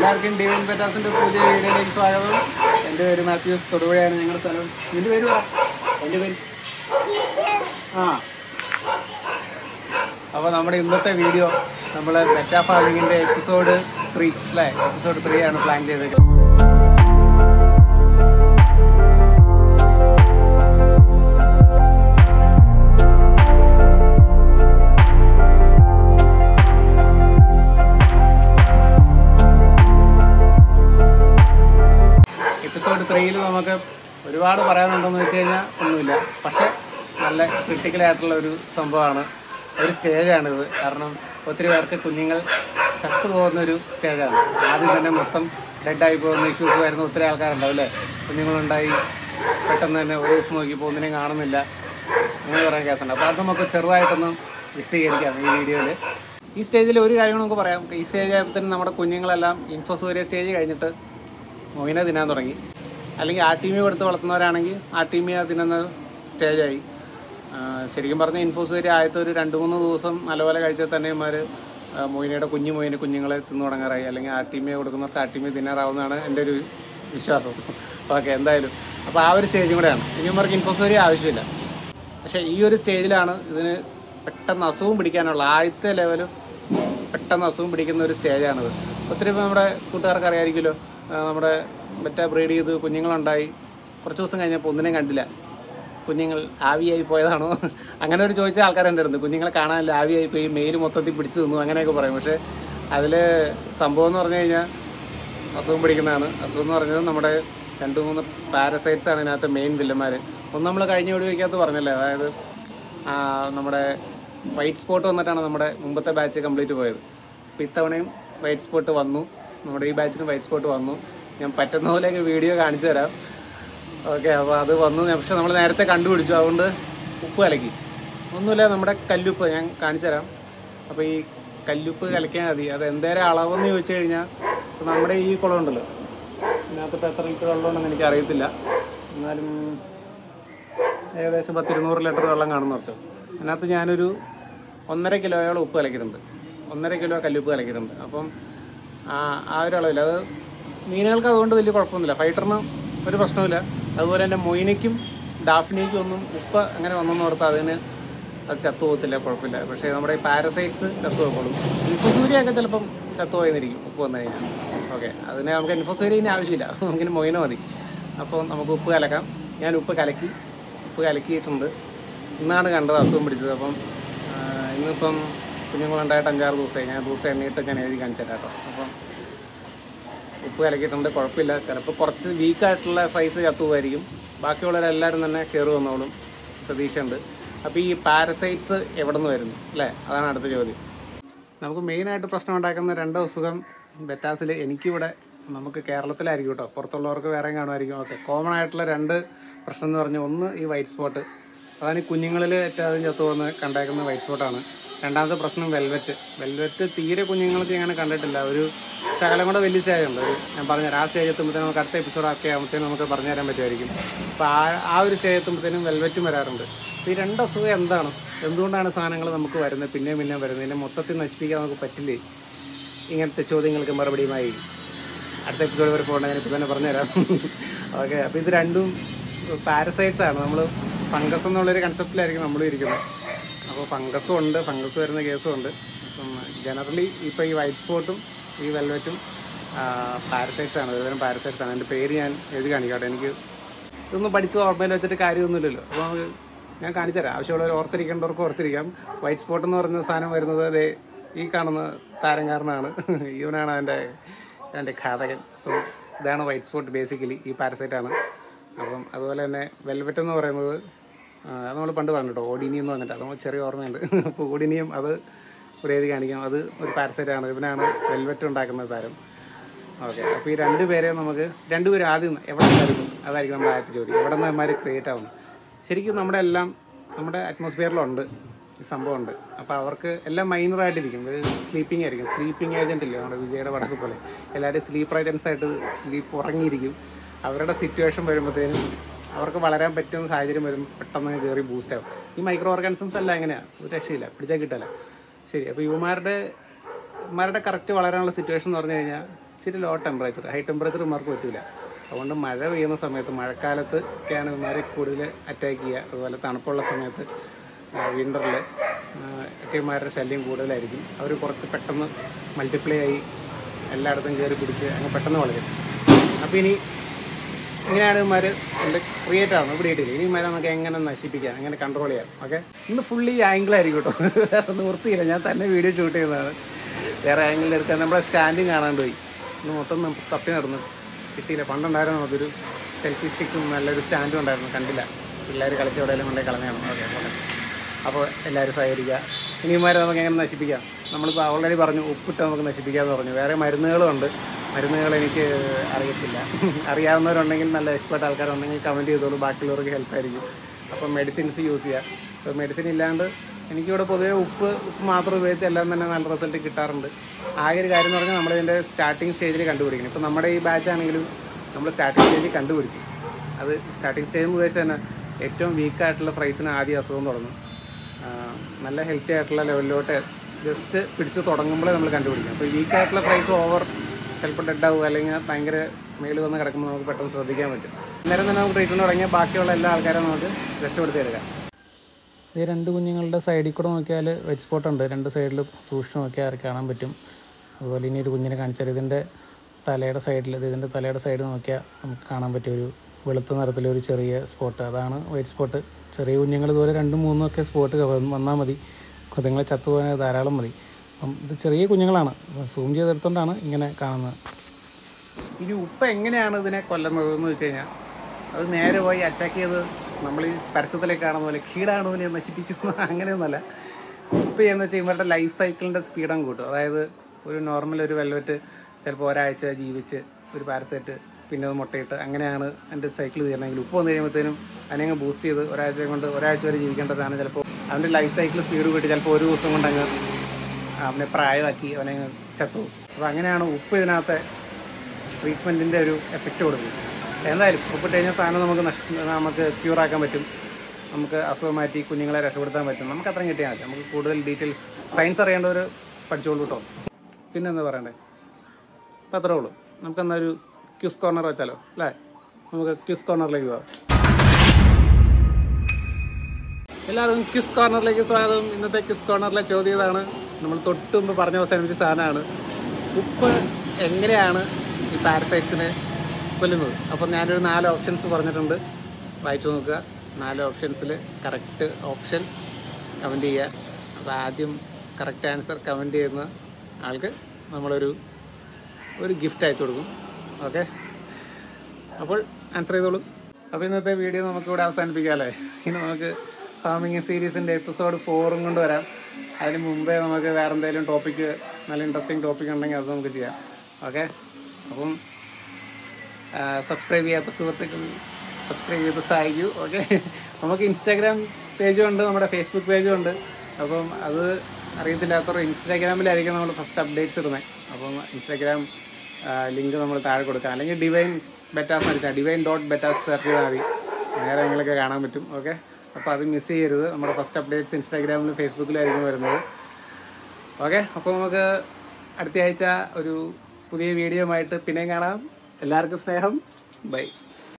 എല്ലാവർക്കും ഡിവൈൻ പെറ്റാസിന്റെ പുതിയ വീഡിയോയിലേക്ക് സ്വാഗതം എൻ്റെ പേര് മാത്യൂസ് തൊടുപുഴയാണ് ഞങ്ങളുടെ സ്ഥലം നിന്റെ പേര് പറ എൻ്റെ പേര് ആ അപ്പോൾ നമ്മുടെ ഇന്നത്തെ വീഡിയോ നമ്മൾ മെറ്റാ ഫാമിങ്ങിൻ്റെ എപ്പിസോഡ് ത്രീ അല്ലേ എപ്പിസോഡ് ത്രീ ആണ് പ്ലാൻ ചെയ്തത് എപ്പിസോഡ് ത്രീയിൽ നമുക്ക് ഒരുപാട് പറയാനുണ്ടെന്ന് വെച്ച് കഴിഞ്ഞാൽ ഒന്നുമില്ല പക്ഷെ നല്ല ക്രിട്ടിക്കൽ ആയിട്ടുള്ള ഒരു സംഭവമാണ് ഒരു സ്റ്റേജാണിത് കാരണം ഒത്തിരി പേർക്ക് കുഞ്ഞുങ്ങൾ ചത്തു പോകുന്ന ഒരു സ്റ്റേജാണ് ആദ്യം തന്നെ മൊത്തം ഡെഡായി പോകുന്ന ഇഷ്യൂസ് വരുന്ന ഒത്തിരി ആൾക്കാരുണ്ടാവും അല്ലേ കുഞ്ഞുങ്ങളുണ്ടായി പെട്ടെന്ന് തന്നെ ഒരു ദിവസം നോക്കി പോകുന്നതിനെ കാണുന്നില്ല അങ്ങനെ പറയാൻ കേസുണ്ട് അപ്പോൾ അത് നമുക്ക് ചെറുതായിട്ടൊന്ന് വിശദീകരിക്കാം ഈ വീഡിയോയിൽ ഈ സ്റ്റേജിൽ ഒരു കാര്യം നമുക്ക് പറയാം ഈ സ്റ്റേജ് ആയപ്പോഴത്തേനും നമ്മുടെ കുഞ്ഞുങ്ങളെല്ലാം ഇൻഫോസൂര്യ സ്റ്റേജ് കഴിഞ്ഞിട്ട് മൊയിനെ തിന്നാൻ തുടങ്ങി അല്ലെങ്കിൽ ആ ടീമിയെ കൊടുത്ത് വളർത്തുന്നവരാണെങ്കിൽ ആ ടീമിയെ തിന്നുന്ന സ്റ്റേജായി ആ, ശരിക്കും പറഞ്ഞാൽ ഇൻഫോസൂര്യ ആദ്യത്തെ ഒരു രണ്ട് മൂന്ന് ദിവസം നല്ലപോലെ കഴിച്ചാൽ തന്നെ ഇമാർ മൊയിനയുടെ കുഞ്ഞു മൊയിന് കുഞ്ഞുങ്ങളെ തിന്നു തുടങ്ങാറായി അല്ലെങ്കിൽ ആ ടീമിയെ കൊടുക്കുന്നവർക്ക് ആ ടീമിയെ തിന്നാറാവുന്നതാണ് എൻ്റെ ഒരു വിശ്വാസം ഓക്കെ എന്തായാലും അപ്പോൾ ആ ഒരു സ്റ്റേജും കൂടെയാണ് ഇനി ഇവർക്ക് ഇൻഫോസൂര്യ ആവശ്യമില്ല പക്ഷേ ഈ ഒരു സ്റ്റേജിലാണ് ഇതിന് പെട്ടെന്ന് അസുഖം പിടിക്കാനുള്ള ആദ്യത്തെ ലെവല് പെട്ടെന്ന് അസുഖം പിടിക്കുന്ന ഒരു സ്റ്റേജാണിത് ഒത്തിരി ഇപ്പം നമ്മുടെ കൂട്ടുകാർക്ക് അറിയാമായിരിക്കുമല്ലോ ആ, നമ്മുടെ മറ്റേ ബ്രീഡ് ചെയ്ത് കുഞ്ഞുങ്ങളുണ്ടായി കുറച്ച് ദിവസം കഴിഞ്ഞപ്പോൾ ഒന്നിനെയും കണ്ടില്ല കുഞ്ഞുങ്ങൾ ആവിയായി പോയതാണോ അങ്ങനെ ഒരു ചോദിച്ച ആൾക്കാരെൻ്റെ അടുത്ത് കുഞ്ഞുങ്ങളെ കാണാനില്ല ആവിയായി പോയി മെയിൽ മൊത്തത്തിൽ പിടിച്ചു തിന്നു അങ്ങനെയൊക്കെ പറയും പക്ഷേ അതിൽ സംഭവം എന്ന് പറഞ്ഞു കഴിഞ്ഞാൽ അസുഖം പിടിക്കുന്നതാണ് അസുഖം എന്ന് പറഞ്ഞത് നമ്മുടെ രണ്ട് മൂന്ന് പാരസൈറ്റ്സ് ആണ് ഇതിനകത്ത് മെയിൻ വില്ലന്മാർ ഒന്ന് നമ്മൾ കഴിഞ്ഞ വീഡിയോയ്ക്കകത്ത് പറഞ്ഞല്ലേ അതായത് ആ, നമ്മുടെ വൈറ്റ് സ്പോട്ട് വന്നിട്ടാണ് നമ്മുടെ മുമ്പത്തെ ബാച്ച് കംപ്ലീറ്റ് പോയത് അപ്പോൾ ഇത്തവണയും വൈറ്റ് സ്പോട്ട് വന്നു നമ്മുടെ ഈ ബാച്ചിന് വൈറ്റ് സ്പോട്ട് വന്നു ഞാൻ പറ്റുന്ന പോലെയൊക്കെ വീഡിയോ കാണിച്ചു തരാം ഓക്കെ അപ്പോൾ അത് വന്നു പക്ഷെ നമ്മൾ നേരത്തെ കണ്ടുപിടിച്ചു അതുകൊണ്ട് ഉപ്പ് കലക്കി ഒന്നുമില്ല നമ്മുടെ കല്ലുപ്പ് ഞാൻ കാണിച്ചു തരാം അപ്പോൾ ഈ കല്ലുപ്പ് കലക്കിയാൽ മതി അത് എന്തേരം അളവെന്ന് ചോദിച്ചു കഴിഞ്ഞാൽ ഇപ്പൊ നമ്മുടെ ഈ കുളം ഉണ്ടല്ലോ ഇതിനകത്ത് ഇപ്പോൾ എത്ര ലിറ്റർ വെള്ളമുണ്ടെന്ന് എനിക്ക് അറിയത്തില്ല എന്നാലും ഏകദേശം പത്തിരുന്നൂറ് ലിറ്റർ വെള്ളം കാണുന്ന വെച്ചോ അതിനകത്ത് ഞാനൊരു ഒന്നര കിലോയോളം ഉപ്പ് കലക്കിയിട്ടുണ്ട് ഒന്നര കിലോ കല്ലുപ്പ് കലക്കിയിട്ടുണ്ട് അപ്പം ആ ആ ഒരു അളവില്ല അത് മീനുകൾക്ക് അതുകൊണ്ട് വലിയ കുഴപ്പമൊന്നുമില്ല ഫൈറ്ററിന് ഒരു പ്രശ്നമില്ല അതുപോലെ തന്നെ മൊയിനയ്ക്കും ഡാഫ്നിക്കും ഒന്നും ഉപ്പ് അങ്ങനെ വന്നെന്ന് ഓർത്ത് അതിന് അത് ചത്തു പോകത്തില്ല കുഴപ്പമില്ല പക്ഷേ നമ്മുടെ ഈ പാരസൈറ്റ്സ് ചത്തു പോകോളും ഇൻഫോസൂര്യൊക്കെ ചിലപ്പം ചത്തു പോയെന്നിരിക്കും ഉപ്പ് വന്നു കഴിഞ്ഞാൽ ഓക്കെ അതിന് നമുക്ക് ഇൻഫോസൂര്യന് ആവശ്യമില്ല നമുക്കിന് മൊയിന മതി അപ്പോൾ നമുക്ക് ഉപ്പ് കലക്കാം ഞാൻ ഉപ്പ് കലക്കി ഉപ്പ് കലക്കിയിട്ടുണ്ട് ഇന്നാണ് കണ്ടത് അസുഖം പിടിച്ചത് അപ്പം ആ, ഇന്നിപ്പം കുഞ്ഞുങ്ങളുണ്ടായിട്ട് അഞ്ചാറ് ദിവസമായി ഞാൻ ദിവസം എണ്ണയിട്ട് ഞാൻ എഴുതി കാണിച്ചു തരാം കേട്ടോ അപ്പം ഉപ്പ് കലക്കിയിട്ടുണ്ട് കുഴപ്പമില്ല ചിലപ്പോൾ കുറച്ച് വീക്കായിട്ടുള്ള ഫ്രൈസ് ചത്തുപോയിരിക്കും ബാക്കിയുള്ളവരെല്ലാവരും തന്നെ കയറി വന്നോളും പ്രതീക്ഷയുണ്ട് അപ്പോൾ ഈ പാരസൈറ്റ്സ് എവിടെ നിന്ന് വരുന്നു അല്ലേ അതാണ് അടുത്ത ചോദ്യം നമുക്ക് മെയിനായിട്ട് പ്രശ്നം ഉണ്ടാക്കുന്ന രണ്ട് അസുഖം ബെറ്റാസിൽ എനിക്കിവിടെ നമുക്ക് കേരളത്തിലായിരിക്കും കേട്ടോ പുറത്തുള്ളവർക്ക് വേറെ കാണുമായിരിക്കും ഓക്കെ കോമൺ ആയിട്ടുള്ള രണ്ട് പ്രശ്നം എന്ന് പറഞ്ഞാൽ ഒന്ന് ഈ വൈറ്റ് സ്പോട്ട് അതാണ് ഈ കുഞ്ഞുങ്ങളിൽ ഏറ്റവും ആദ്യം ചത്തു പോകുന്ന കണ്ടേക്കുന്ന വൈറ്റ് സ്പോട്ടാണ് രണ്ടാമത്തെ പ്രശ്നം വെൽവെറ്റ് വെൽവെറ്റ് തീരെ കുഞ്ഞുങ്ങൾക്ക് അങ്ങനെ കണ്ടിട്ടില്ല ഒരു ശകലം കൂടെ വലിയ സ്റ്റേജ് ഉണ്ട് ഒരു ഞാൻ പറഞ്ഞുതരാം ആ സ്റ്റേജ് എത്തുമ്പോഴത്തേനും നമുക്ക് അടുത്ത എപ്പിസോഡ് ഒക്കെ ആകുമ്പോഴത്തേനും നമുക്ക് പറഞ്ഞു തരാൻ പറ്റുമായിരിക്കും അപ്പോൾ ആ ആ ഒരു സ്റ്റേജ് എത്തുമ്പോഴത്തേനും വെൽവെറ്റും വരാറുണ്ട് അപ്പോൾ ഈ രണ്ട് അസുഖം എന്താണ് എന്തുകൊണ്ടാണ് സാധനങ്ങൾ നമുക്ക് വരുന്നത് പിന്നെയും പിന്നെയും വരുന്നത് ഇതിനെ മൊത്തത്തിൽ നശിപ്പിക്കാൻ നമുക്ക് പറ്റില്ലേ ഇങ്ങനത്തെ ചോദ്യങ്ങൾക്ക് മറുപടിയുമായി അടുത്ത എപ്പിസോഡ് വരെ പോകേണ്ട ഞാൻ ഇപ്പോൾ തന്നെ പറഞ്ഞുതരാം ഓക്കെ അപ്പോൾ ഇത് രണ്ടും പാരസൈറ്റ്സ് ആണ് നമ്മൾ ഫംഗസ് എന്നുള്ളൊരു കൺസെപ്റ്റിലായിരിക്കും നമ്മൾ ഇരിക്കുന്നത് അപ്പോൾ ഫംഗസും ഉണ്ട് ഫംഗസ് വരുന്ന കേസും ഉണ്ട് അപ്പം ജനറലി ഇപ്പോൾ ഈ വൈറ്റ് സ്പോട്ടും ഈ വെൽവെറ്റും പാരസൈറ്റ്സ് ആണ് ഒരുതരം പാരസൈറ്റ്സ് ആണ് എൻ്റെ പേര് ഞാൻ എഴുതി കാണിക്കട്ടെ എനിക്ക് ഇതൊന്നും പഠിച്ച് ഓർമ്മയിൽ വെച്ചിട്ട് കാര്യമൊന്നുമില്ലല്ലോ അപ്പോൾ നമുക്ക് ഞാൻ കാണിച്ചു തരാം ആവശ്യമുള്ളവർ ഓർത്തിരിക്കേണ്ടവർക്ക് ഓർത്തിരിക്കാം വൈറ്റ് സ്പോട്ട് എന്ന് പറയുന്ന സാധനം വരുന്നത് ദേ ഈ കാണുന്ന താരങ്കാരനാണ് ഇവനാണ് അതിൻ്റെ അതിൻ്റെ ഘാതകൻ അപ്പം ഇതാണ് വൈറ്റ് സ്പോട്ട് ബേസിക്കലി ഈ പാരസൈറ്റാണ് അപ്പം അതുപോലെ തന്നെ വെൽവെറ്റ് എന്ന് പറയുന്നത് ആ, അത് നമ്മൾ പണ്ട് പറഞ്ഞു കേട്ടോ ഓഡിനിയം എന്ന് പറഞ്ഞിട്ട് അത് നമ്മൾ ചെറിയ ഓർമ്മയുണ്ട് അപ്പോൾ ഓഡിനിയം അത് ഒരു എഴുതി കാണിക്കാം അത് ഒരു പാരസൈറ്റാണ് ഇവനാണ് വെൽവെറ്റ് ഉണ്ടാക്കുന്ന താരം ഓക്കെ അപ്പോൾ ഈ രണ്ട് പേരെ നമുക്ക് രണ്ടുപേരും ആദ്യം എവിടെ നിന്നായിരുന്നു അതായിരിക്കും നമ്മുടെ ആദ്യത്തെ ചോദ്യം എവിടെ നിന്ന് ഇവന്മാർ ക്രിയേറ്റ് ആവുന്നു ശരിക്കും നമ്മുടെ എല്ലാം നമ്മുടെ അറ്റ്മോസ്ഫിയറിലുണ്ട് ഈ സംഭവമുണ്ട് അപ്പോൾ അവർക്ക് എല്ലാം മൈനറായിട്ടിരിക്കും ഒരു സ്ലീപ്പിംഗ് ആയിരിക്കും സ്ലീപ്പിംഗ് ഏജൻ്റ് ഇല്ലേ നമ്മുടെ വിജയുടെ വടക്ക് പോലെ എല്ലാവരും സ്ലീപ്പ് റൈറ്റൻസ് ആയിട്ട് സ്ലീപ്പ് ഉറങ്ങിയിരിക്കും അവരുടെ സിറ്റുവേഷൻ വരുമ്പോഴത്തേനും അവർക്ക് വളരാൻ പറ്റുന്ന സാഹചര്യം വരും പെട്ടെന്ന് കയറി ബൂസ്റ്റ് ആവും ഈ മൈക്രോ ഓർഗാനിസംസ് എല്ലാം എങ്ങനെയാണ് ഒരു രക്ഷയില്ല പിടിച്ചാൽ കിട്ടില്ല ശരി അപ്പോൾ ഇവന്മാരുടെ ഇവന്മാരുടെ കറക്റ്റ് വളരാനുള്ള സിറ്റുവേഷൻ എന്ന് പറഞ്ഞു കഴിഞ്ഞാൽ ഇച്ചിരി ലോ ടെമ്പറേച്ചർ ഹൈ ടെമ്പറേച്ചർ ഇവന്മാർക്ക് പറ്റില്ല അതുകൊണ്ട് മഴ പെയ്യുന്ന സമയത്ത് മഴക്കാലത്ത് ഒക്കെയാണ് ഇവന്മാരെ കൂടുതൽ അറ്റാക്ക് ചെയ്യുക അതുപോലെ തണുപ്പുള്ള സമയത്ത് വിൻ്ററിൽ ഒക്കെ ഇവന്മാരുടെ ശല്യം കൂടുതലായിരിക്കും അവർ കുറച്ച് പെട്ടെന്ന് മൾട്ടിപ്ലൈ ആയി എല്ലായിടത്തും കയറി പിടിച്ച് അങ്ങ് പെട്ടെന്ന് വളരും അപ്പോൾ ഇനി ഇങ്ങനെയാണ് ഇവന്മാർ എൻ്റെ ക്രിയേറ്റ് ആവുന്നത് ഇവിടെ ഇട്ടില്ല ഇനി ഇവന്മാരെ നമുക്ക് എങ്ങനെ നശിപ്പിക്കാം എങ്ങനെ കൺട്രോൾ ചെയ്യാം ഓക്കെ ഇന്ന് ഫുള്ളി ആംഗിളായിരിക്കും കേട്ടോ വേറെ നിവൃത്തിയില്ല ഞാൻ തന്നെ വീഡിയോ ഷൂട്ട് ചെയ്യുന്നതാണ് വേറെ ആംഗിളിൽ എടുക്കാൻ നമ്മുടെ സ്റ്റാൻഡിങ് കാണാണ്ട് പോയി ഇന്ന് മൊത്തം നമുക്ക് തപ്പി നടന്നു കിട്ടിയില്ല പണ്ടുണ്ടായിരുന്നു നമുക്കൊരു സെൽഫി സ്റ്റിക്കും നല്ലൊരു സ്റ്റാൻഡും ഉണ്ടായിരുന്നു കണ്ടില്ല പിള്ളേർ കളിച്ച് എവിടെയെങ്കിലും കൊണ്ടേ കളഞ്ഞാണ് ഓക്കെ ഓക്കെ അപ്പോൾ എല്ലാവരും സഹകരിക്കുക ഇനിമാരെ നമുക്ക് എങ്ങനെ നശിപ്പിക്കാം നമ്മളിപ്പോൾ ഓൾറെഡി പറഞ്ഞു ഉപ്പിട്ട് നമുക്ക് നശിപ്പിക്കാമെന്ന് പറഞ്ഞു വേറെ മരുന്നുകളുണ്ട് മരുന്നുകൾ എനിക്ക് അറിയത്തില്ല അറിയാവുന്നവരുണ്ടെങ്കിൽ നല്ല എക്സ്പേർട്ട് ആൾക്കാരുണ്ടെങ്കിൽ കമൻറ്റ് ചെയ്തോളൂ ബാക്കിയുള്ളവർക്ക് ഹെൽപ്പ് ആയിരിക്കും അപ്പോൾ മെഡിസിൻസ് യൂസ് ചെയ്യുക അപ്പോൾ മെഡിസിൻ ഇല്ലാണ്ട് എനിക്കിവിടെ പൊതുവേ ഉപ്പ് ഉപ്പ് മാത്രം ഉപയോഗിച്ച് എല്ലാം തന്നെ നല്ല റിസൾട്ട് കിട്ടാറുണ്ട് ആകെ ഒരു കാര്യം എന്ന് പറഞ്ഞാൽ നമ്മളിതിൻ്റെ സ്റ്റാർട്ടിങ് സ്റ്റേജിൽ കണ്ടുപിടിക്കണം ഇപ്പോൾ നമ്മുടെ ഈ ബാച്ച് ആണെങ്കിലും നമ്മൾ സ്റ്റാർട്ടിങ് സ്റ്റേജിൽ കണ്ടുപിടിച്ചു അത് സ്റ്റാർട്ടിങ് സ്റ്റേജ് എന്ന് ഉദ്ദേശിച്ച് തന്നെ ഏറ്റവും വീക്കായിട്ടുള്ള ഫ്രൈസിന് ആദ്യം അസുഖം തുടങ്ങും ആ, നല്ല ഹെൽത്തി ആയിട്ടുള്ള ലെവലിലോട്ട് ജസ്റ്റ് പിടിച്ച് തുടങ്ങുമ്പോഴേ നമ്മൾ കണ്ടുപിടിക്കും അപ്പോൾ വീക്കായിട്ടുള്ള പ്രൈസ് ഓവർ ചിലപ്പോൾ ഡെഡ് ആവുക അല്ലെങ്കിൽ ഭയങ്കര മേളിൽ വന്ന് കിടക്കുമ്പോൾ നമുക്ക് പെട്ടെന്ന് ശ്രദ്ധിക്കാൻ പറ്റും അന്നേരം തന്നെ നമുക്ക് ട്രീറ്റ്മെൻറ്റ് തുടങ്ങിയാൽ ബാക്കിയുള്ള എല്ലാ ആൾക്കാരും നമുക്ക് രക്ഷപ്പെടുത്തിയെടുക്കാം ഈ രണ്ട് കുഞ്ഞുങ്ങളുടെ സൈഡിൽ കൂടെ നോക്കിയാൽ വെജ് സ്പോട്ട് ഉണ്ട് രണ്ട് സൈഡിൽ സൂക്ഷ്മം നോക്കിയാൽ കാണാൻ പറ്റും അതുപോലെ ഇനി ഒരു കുഞ്ഞിനെ കാണിച്ചാൽ ഇതിൻ്റെ തലയുടെ സൈഡിൽ ഇതിൻ്റെ തലയുടെ സൈഡ് നോക്കിയാൽ നമുക്ക് കാണാൻ പറ്റിയ ഒരു വെളുത്ത നിറത്തിലൊരു ചെറിയ സ്പോട്ട് അതാണ് വൈറ്റ് സ്പോട്ട് ചെറിയ കുഞ്ഞുങ്ങൾ ഇതുപോലെ രണ്ടും മൂന്നും ഒക്കെ സ്പോട്ട് വന്നാൽ മതി കൊതുങ്ങളെ ചത്തുപോകാൻ ധാരാളം മതി അപ്പം ഇത് ചെറിയ കുഞ്ഞുങ്ങളാണ് സൂം ചെയ്തെടുത്തോണ്ടാണ് ഇങ്ങനെ കാണുന്നത് ഇനി ഉപ്പ എങ്ങനെയാണ് ഇതിനെ കൊല്ലുന്നത് എന്ന് വെച്ച് കഴിഞ്ഞാൽ അത് നേരെ പോയി അറ്റാക്ക് ചെയ്ത് നമ്മൾ ഈ പരസ്യത്തിലേക്ക് കാണുന്ന പോലെ കീടാണുവിനെ നശിപ്പിക്കുന്നു അങ്ങനെയൊന്നുമല്ല ഉപ്പ് ചെയ്യുന്ന വെച്ചാൽ ഇവരുടെ ലൈഫ് സൈക്കിളിൻ്റെ സ്പീഡും കൂട്ടും അതായത് ഒരു നോർമൽ ഒരു വെൽവെറ്റ് ചിലപ്പോൾ ഒരാഴ്ച ജീവിച്ച് ഒരു പാരസൈറ്റ് പിന്നെ അത് മുട്ടയിട്ട് അങ്ങനെയാണ് എൻ്റെ സൈക്കിൾ ചെയ്യണമെങ്കിൽ ഉപ്പ് വന്നു കഴിയുമ്പോഴത്തേനും അതിനെ അങ്ങ് ബൂസ്റ്റ് ചെയ്ത് ഒരാഴ്ച കൊണ്ട് ഒരാഴ്ച വരെ ജീവിക്കേണ്ടതാണ് ചിലപ്പോൾ അവൻ്റെ ലൈഫ് സൈക്കിൾ സ്പീഡ് കൂട്ടി ചിലപ്പോൾ ഒരു ദിവസം കൊണ്ട് അങ്ങ് അവനെ പ്രായമാക്കി അവനെ അങ്ങ് ചത്തു അപ്പോൾ അങ്ങനെയാണ് ഉപ്പ് ഇതിനകത്തെ ട്രീറ്റ്മെൻറ്റിൻ്റെ ഒരു എഫക്റ്റ് കൊടുക്കുന്നത് എന്തായാലും ഉപ്പിട്ട് കഴിഞ്ഞാൽ സാധനം നമുക്ക് നഷ്ട നമുക്ക് ക്യൂർ ആക്കാൻ പറ്റും നമുക്ക് അസുഖം മാറ്റി കുഞ്ഞുങ്ങളെ രക്ഷപ്പെടുത്താൻ പറ്റും നമുക്ക് അത്രയും കിട്ടിയാൽ മതി നമുക്ക് കൂടുതൽ ഡീറ്റെയിൽസ് സയൻസ് അറിയേണ്ടവർ പഠിച്ചോളൂ കേട്ടോ പിന്നെ എന്താ പറയണ്ടേ അപ്പം അത്രേ ഉള്ളൂ നമുക്കെന്നാ ഒരു ക്യൂസ് കോർണർ വെച്ചാലോ അല്ലേ നമുക്ക് ക്യൂസ് കോർണറിലേക്ക് പോകാം എല്ലാവർക്കും ക്യൂസ് കോർണറിലേക്ക് സ്വാഗതം ഇന്നത്തെ ക്യൂസ് കോർണറിലെ ചോദ്യം ഇതാണ് നമ്മൾ തൊട്ട് മുമ്പ് പറഞ്ഞ അവസാനിപ്പിച്ച സാധനമാണ് ഉപ്പ് എങ്ങനെയാണ് ഈ പാരസൈറ്റ്സിനെ കൊല്ലുന്നത് അപ്പം ഞാനൊരു നാല് ഓപ്ഷൻസ് പറഞ്ഞിട്ടുണ്ട് വായിച്ചു നോക്കുക നാല് ഓപ്ഷൻസിൽ കറക്റ്റ് ഓപ്ഷൻ കമൻറ്റ് ചെയ്യുക അപ്പോൾ ആദ്യം കറക്റ്റ് ആൻസർ കമൻറ്റ് ചെയ്യുന്ന ആൾക്ക് നമ്മളൊരു ഒരു ഗിഫ്റ്റ് അയച്ചു കൊടുക്കും ഓക്കെ അപ്പോൾ ആൻസർ ചെയ്തോളൂ അപ്പോൾ ഇന്നത്തെ വീഡിയോ നമുക്ക് ഇവിടെ അവസാനിപ്പിക്കാം അല്ലേ ഇനി നമുക്ക് ഫാമിങ് സീരീസിൻ്റെ എപ്പിസോഡ് ഫോറും കൊണ്ട് വരാം അതിന് മുമ്പേ നമുക്ക് വേറെ എന്തെങ്കിലും ടോപ്പിക്ക് നല്ല ഇൻട്രസ്റ്റിംഗ് ടോപ്പിക് ഉണ്ടെങ്കിൽ അത് നമുക്ക് ചെയ്യാം ഓക്കെ അപ്പം സബ്സ്ക്രൈബ് ചെയ്യാത്ത സുഹൃത്തുക്കൾ സബ്സ്ക്രൈബ് ചെയ്ത് സഹായിക്കൂ ഓക്കെ നമുക്ക് ഇൻസ്റ്റാഗ്രാം പേജും ഉണ്ട് നമ്മുടെ ഫേസ്ബുക്ക് പേജും ഉണ്ട് അപ്പം അത് അറിയത്തില്ലാത്തവർ ഇൻസ്റ്റാഗ്രാമിലായിരിക്കും നമ്മൾ ഫസ്റ്റ് അപ്ഡേറ്റ്സ് ഇടുന്നത് അപ്പം ഇൻസ്റ്റാഗ്രാം ലിങ്ക് നമ്മൾ താഴെ കൊടുക്കാം അല്ലെങ്കിൽ ഡിവൈൻ ബെറ്റാസ് അടിച്ചാൽ ഡിവൈൻ ഡോട്ട് ബെറ്റാസ് സെർച്ച് ചെയ്താൽ മതി നേരെ നിങ്ങളൊക്കെ കാണാൻ പറ്റും ഓക്കെ അപ്പോൾ അത് മിസ് ചെയ്യരുത് നമ്മുടെ ഫസ്റ്റ് അപ്ഡേറ്റ്സ് ഇൻസ്റ്റാഗ്രാമിലും ഫേസ്ബുക്കിലായിരിക്കും വരുന്നത് ഓക്കെ അപ്പോൾ നമുക്ക് അടുത്ത ആഴ്ച ഒരു പുതിയ വീഡിയോ ആയിട്ട് പിന്നെയും കാണാം എല്ലാവർക്കും സ്നേഹം ബൈ